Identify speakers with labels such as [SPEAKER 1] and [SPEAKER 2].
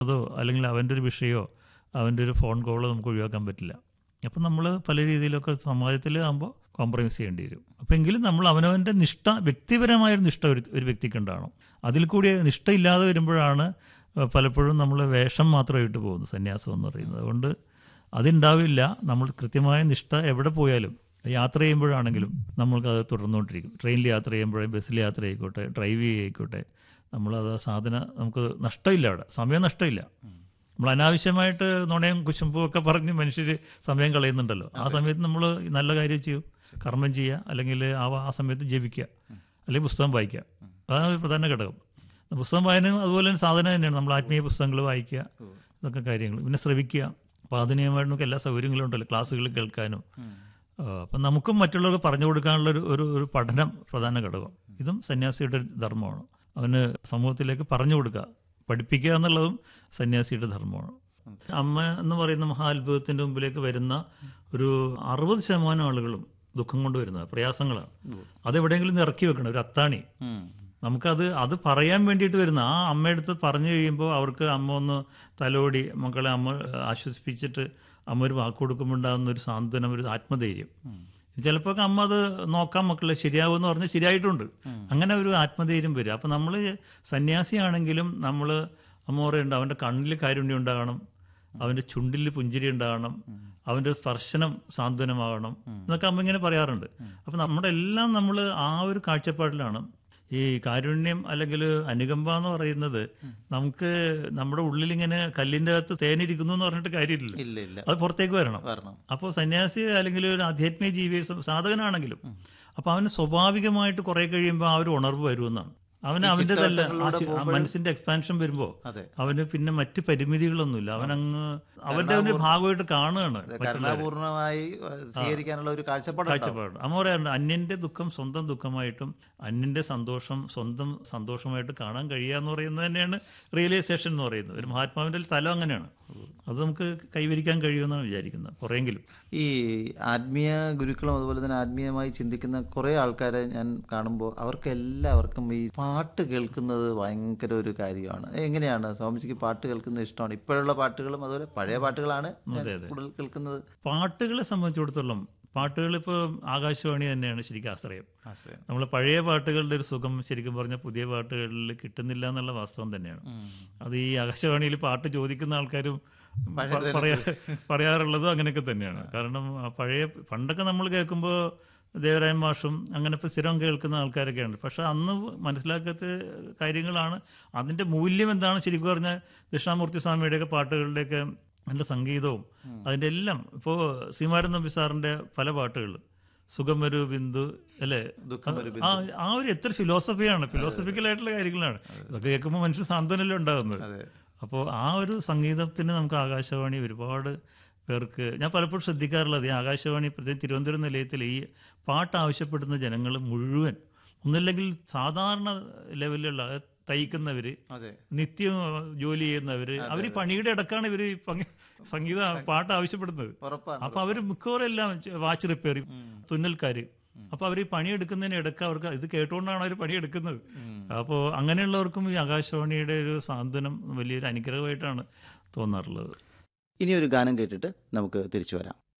[SPEAKER 1] അതോ അല്ലെങ്കിൽ അവൻ്റെ ഒരു വിഷയമോ അവൻ്റെ ഒരു ഫോൺ കോളോ നമുക്ക് ഒഴിവാക്കാൻ പറ്റില്ല അപ്പം നമ്മൾ പല രീതിയിലൊക്കെ സമാജത്തിൽ ആകുമ്പോൾ കോംപ്രമൈസ് ചെയ്യേണ്ടി വരും അപ്പം എങ്കിലും നമ്മൾ അവനവൻ്റെ നിഷ്ഠ വ്യക്തിപരമായൊരു നിഷ്ഠ ഒരു ഒരു വ്യക്തിക്ക് ഉണ്ടാവണം അതിൽ കൂടി നിഷ്ഠ ഇല്ലാതെ വരുമ്പോഴാണ് ഏഹ്, പലപ്പോഴും നമ്മൾ വേഷം മാത്രമായിട്ട് പോകുന്നത് സന്യാസം എന്ന് പറയുന്നത് അതുകൊണ്ട് അതുണ്ടാവില്ല നമ്മൾ കൃത്യമായ നിഷ്ഠ എവിടെ പോയാലും യാത്ര ചെയ്യുമ്പോഴാണെങ്കിലും നമ്മൾക്കത് തുടർന്നുകൊണ്ടിരിക്കും ട്രെയിനിൽ യാത്ര ചെയ്യുമ്പോഴും ബസ്സിൽ യാത്ര ആയിക്കോട്ടെ ഡ്രൈവ് ചെയ്യുകയായിക്കോട്ടെ നമ്മളത് ആ സാധന നമുക്ക് നഷ്ടമില്ല അവിടെ സമയം നഷ്ടമില്ല നമ്മൾ അനാവശ്യമായിട്ട് നുണയും കുശുമ്പും ഒക്കെ പറഞ്ഞ് മനുഷ്യർ സമയം കളയുന്നുണ്ടല്ലോ ആ സമയത്ത് നമ്മൾ നല്ല കാര്യം ചെയ്യും കർമ്മം ചെയ്യുക അല്ലെങ്കിൽ ആ ആ സമയത്ത് ജപിക്കുക അല്ലെങ്കിൽ പുസ്തകം വായിക്കുക അതാണ് ഒരു പ്രധാന ഘടകം പുസ്തകം വായനയും അതുപോലെ തന്നെ സാധനം തന്നെയാണ് നമ്മൾ ആത്മീയ പുസ്തകങ്ങൾ വായിക്കുക ഇതൊക്കെ കാര്യങ്ങൾ പിന്നെ ശ്രവിക്കുക അപ്പോൾ ആധുനികമായിട്ട് നമുക്ക് എല്ലാ സൗകര്യങ്ങളും ഉണ്ടല്ലോ ക്ലാസ്സുകൾ കേൾക്കാനും ആ, അപ്പം നമുക്കും മറ്റുള്ളവർക്ക് പറഞ്ഞു കൊടുക്കാനുള്ള ഒരു ഒരു ഒരു പഠനം പ്രധാന ഘടകം ഇതും സന്യാസിയുടെ ഒരു ധർമ്മമാണ് അവന് സമൂഹത്തിലേക്ക് പറഞ്ഞു കൊടുക്കുക പഠിപ്പിക്കുക എന്നുള്ളതും സന്യാസിയുടെ ധർമ്മമാണ് അമ്മ എന്ന് പറയുന്ന മഹാ അത്ഭുതത്തിൻ്റെ മുമ്പിലേക്ക് വരുന്ന ഒരു അറുപത് ശതമാനം ആളുകളും ദുഃഖം കൊണ്ട് വരുന്നത് പ്രയാസങ്ങളാണ് അതെവിടെയെങ്കിലും ഒന്ന് ഇറക്കി വെക്കണം ഒരു അത്താണി നമുക്കത് അത് പറയാൻ വേണ്ടിയിട്ട് വരുന്ന ആ അമ്മയടുത്ത് പറഞ്ഞു കഴിയുമ്പോൾ അവർക്ക് അമ്മ ഒന്ന് തലോടി മക്കളെ അമ്മ ആശ്വസിപ്പിച്ചിട്ട് അമ്മ ഒരു വാക്ക് കൊടുക്കുമ്പോൾ ഉണ്ടാകുന്ന ഒരു സാന്ത്വനം ഒരു ആത്മധൈര്യം ചിലപ്പോൾ അമ്മ അത് നോക്കാം മക്കളെ ശരിയാവുമെന്ന് പറഞ്ഞ് ശരിയായിട്ടുണ്ട് അങ്ങനെ ഒരു ആത്മധൈര്യം വരും അപ്പം നമ്മൾ സന്യാസിയാണെങ്കിലും നമ്മൾ അമ്മ പറയുന്നുണ്ട് അവൻ്റെ കണ്ണിൽ കാരുണ്യം ഉണ്ടാകണം അവൻ്റെ ചുണ്ടിൽ പുഞ്ചിരി ഉണ്ടാകണം അവൻ്റെ സ്പർശനം സാന്ത്വനമാകണം എന്നൊക്കെ അമ്മ ഇങ്ങനെ പറയാറുണ്ട് അപ്പം നമ്മുടെ എല്ലാം നമ്മൾ ആ ഒരു കാഴ്ചപ്പാടിലാണ് ഈ കാരുണ്യം അല്ലെങ്കിൽ അനുകമ്പ എന്ന് പറയുന്നത് നമുക്ക് നമ്മുടെ ഉള്ളിലിങ്ങനെ കല്ലിൻ്റെ അകത്ത് തേനിരിക്കുന്നു എന്ന് പറഞ്ഞിട്ട് കാര്യമില്ല
[SPEAKER 2] ഇല്ല ഇല്ല
[SPEAKER 1] അത് പുറത്തേക്ക് വരണം
[SPEAKER 2] വരണം
[SPEAKER 1] അപ്പോൾ സന്യാസി അല്ലെങ്കിൽ ഒരു ആധ്യാത്മിക ജീവി സ- സാധകനാണെങ്കിലും അപ്പോൾ അവന് സ്വാഭാവികമായിട്ട് കുറെ കഴിയുമ്പോൾ ആ ഒരു ഉണർവ് വരുമെന്നാണ് അവന് അവൻ്റെതല്ല ആ ചി- ആ മനസ്സിന്റെ എക്സ്പാൻഷൻ വരുമ്പോൾ
[SPEAKER 2] അതെ
[SPEAKER 1] അവന് പിന്നെ മറ്റ് പരിമിതികളൊന്നുമില്ല അവനങ്ങ് അവന്റെ ഒരു ഭാഗമായിട്ട് കാണുകയാണ്
[SPEAKER 2] കരുണാപൂർണമായി ഏഹ്, സ്വീകരിക്കാനുള്ള ഒരു കാഴ്ചപ്പാട്
[SPEAKER 1] കാഴ്ചപ്പാട് അമ്മ പറയാറുണ്ട് അന്യന്റെ ദുഃഖം സ്വന്തം ദുഃഖമായിട്ടും അന്യന്റെ സന്തോഷം സ്വന്തം സന്തോഷമായിട്ട് കാണാൻ കഴിയുക എന്ന് പറയുന്നത് തന്നെയാണ് റിയലൈസേഷൻ എന്ന് പറയുന്നത് ഒരു മഹാത്മാവിന്റെ ഒരു തലം അങ്ങനെയാണ് അത് നമുക്ക് കൈവരിക്കാൻ കഴിയുമെന്നാണ് വിചാരിക്കുന്നത് കുറെയെങ്കിലും
[SPEAKER 2] ഈ ആത്മീയ ഗുരുക്കളും അതുപോലെ തന്നെ ആത്മീയമായി ചിന്തിക്കുന്ന കുറേ ആൾക്കാരെ ഞാൻ കാണുമ്പോൾ അവർക്ക് എല്ലാവർക്കും ഈ പാട്ട് കേൾക്കുന്നത് ഭയങ്കര ഒരു കാര്യമാണ് എങ്ങനെയാണ് സ്വാമിജിക്ക് പാട്ട് കേൾക്കുന്നത് ഇഷ്ടമാണ് ഇപ്പോഴുള്ള പാട്ടുകളും അതുപോലെ പഴയ പാട്ടുകളാണ് ഞാൻ
[SPEAKER 1] അതെ, അതെ.
[SPEAKER 2] കൂടുതൽ കേൾക്കുന്നത്
[SPEAKER 1] പാട്ടുകളെ സംബന്ധിച്ചിടത്തോളം പാട്ടുകൾ ഇപ്പോൾ ആകാശവാണി തന്നെയാണ് ശരിക്കും ആശ്രയം
[SPEAKER 2] ആശ്രയം
[SPEAKER 1] നമ്മൾ പഴയ പാട്ടുകളുടെ ഒരു സുഖം ശരിക്കും പറഞ്ഞാൽ പുതിയ പാട്ടുകളിൽ കിട്ടുന്നില്ല എന്നുള്ള വാസ്തവം തന്നെയാണ് അത് ഈ ആകാശവാണിയിൽ പാട്ട് ചോദിക്കുന്ന ആൾക്കാരും പ- പറയാ പറയാറുള്ളതും അങ്ങനെയൊക്കെ തന്നെയാണ് കാരണം ആ പഴയ പണ്ടൊക്കെ നമ്മൾ കേൾക്കുമ്പോൾ ദേവരായൻ മാഷും അങ്ങനെ ഇപ്പോൾ സ്ഥിരം കേൾക്കുന്ന ആൾക്കാരൊക്കെയാണ് പക്ഷെ അന്ന് മനസ്സിലാക്കാത്ത കാര്യങ്ങളാണ് അതിൻ്റെ മൂല്യം എന്താണ് ശരിക്കും പറഞ്ഞാൽ ദക്ഷിണാമൂർത്തി സ്വാമിയുടെയൊക്കെ പാട്ടുകളുടെയൊക്കെ നല്ല സംഗീതവും അതിൻ്റെ എല്ലാം ഇപ്പോൾ ശ്രീമാരൻ നമ്പി സാറിൻ്റെ പല പാട്ടുകൾ സുഖം ഒരു ബിന്ദു അല്ലേ
[SPEAKER 2] ദുഃഖം ഒരു
[SPEAKER 1] ആ ആ ഒരു എത്ര ഫിലോസഫിയാണ് ഫിലോസഫിക്കൽ ആയിട്ടുള്ള കാര്യങ്ങളാണ് ഇതൊക്കെ കേൾക്കുമ്പോൾ മനുഷ്യൻ സാന്ത്വനല്ലേ ഉണ്ടാകുന്നത്
[SPEAKER 2] അതെ
[SPEAKER 1] അപ്പോൾ ആ ഒരു സംഗീതത്തിന് നമുക്ക് ആകാശവാണി ഒരുപാട് പേർക്ക് ഞാൻ പലപ്പോഴും ശ്രദ്ധിക്കാറുള്ളത് ഈ ആകാശവാണി പ്രത്യേകിച്ച് തിരുവനന്തപുരം നിലയത്തിൽ ഈ പാട്ട് ആവശ്യപ്പെടുന്ന ജനങ്ങൾ മുഴുവൻ ഒന്നില്ലെങ്കിൽ സാധാരണ ലെവലിലുള്ള അതായത് തയ്ക്കുന്നവർ
[SPEAKER 2] അതെ
[SPEAKER 1] നിത്യം ജോലി ചെയ്യുന്നവർ അവർ പണിയുടെ ഇടക്കാണ് ഇവർ സംഗീത പാട്ട് ആവശ്യപ്പെടുന്നത്
[SPEAKER 2] ഉറപ്പാണ്
[SPEAKER 1] അപ്പൊ അവർ മിക്കവാറും എല്ലാം വാച്ച് റിപ്പയർ തുന്നൽക്കാര് അപ്പൊ അവർ ഈ പണിയെടുക്കുന്നതിന് ഇടയ്ക്ക് അവർക്ക് ഇത് കേട്ടുകൊണ്ടാണ് അവർ പണിയെടുക്കുന്നത് അപ്പോൾ അങ്ങനെയുള്ളവർക്കും ഈ ആകാശവാണിയുടെ ഒരു സാന്ത്വനം വലിയൊരു അനുഗ്രഹമായിട്ടാണ് തോന്നാറുള്ളത്
[SPEAKER 2] ഇനി ഒരു ഗാനം കേട്ടിട്ട് നമുക്ക് തിരിച്ചു വരാം